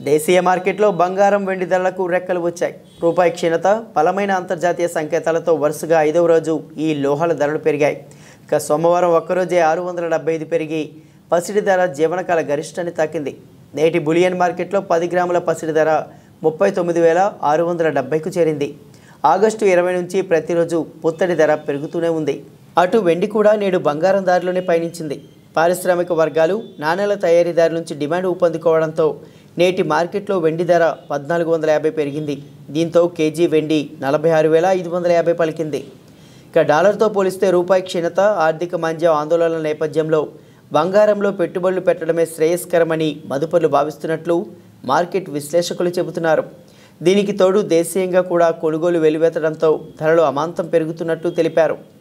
దేశీయ మార్కెట్లో బంగారం వెండి ధరలకు రెక్కలు వచ్చాయి రూపాయి క్షీణత బలమైన అంతర్జాతీయ సంకేతాలతో వరుసగా ఐదవ రోజు ఈ లోహాల ధరలు పెరిగాయి ఇక సోమవారం ఒక్కరోజే ఆరు వందల డెబ్బై ఐదు పెరిగి పసిడి ధర జీవనకాల గరిష్టాన్ని తాకింది నేటి బులియన్ మార్కెట్లో పది గ్రాముల పసిడి ధర ముప్పై తొమ్మిది వేల ఆరు వందల డెబ్బైకు చేరింది ఆగస్టు ఇరవై నుంచి ప్రతిరోజు పుత్తడి ధర పెరుగుతూనే ఉంది అటు వెండి కూడా నేడు బంగారం దారిలోనే పయనించింది పారిశ్రామిక వర్గాలు నాణేల తయారీదారు నుంచి డిమాండ్ ఊపందుకోవడంతో నేటి మార్కెట్లో వెండి ధర పద్నాలుగు వందల యాభై పెరిగింది దీంతో కేజీ వెండి నలభై ఆరు వేల ఐదు వందల యాభై పలికింది ఇక డాలర్తో పోలిస్తే రూపాయి క్షీణత ఆర్థిక మాంద్యం ఆందోళనల నేపథ్యంలో బంగారంలో పెట్టుబడులు పెట్టడమే శ్రేయస్కరమని మదుపర్లు భావిస్తున్నట్లు మార్కెట్ విశ్లేషకులు చెబుతున్నారు దీనికి తోడు దేశీయంగా కూడా కొనుగోలు వెలువెత్తడంతో ధరలు అమాంతం పెరుగుతున్నట్లు తెలిపారు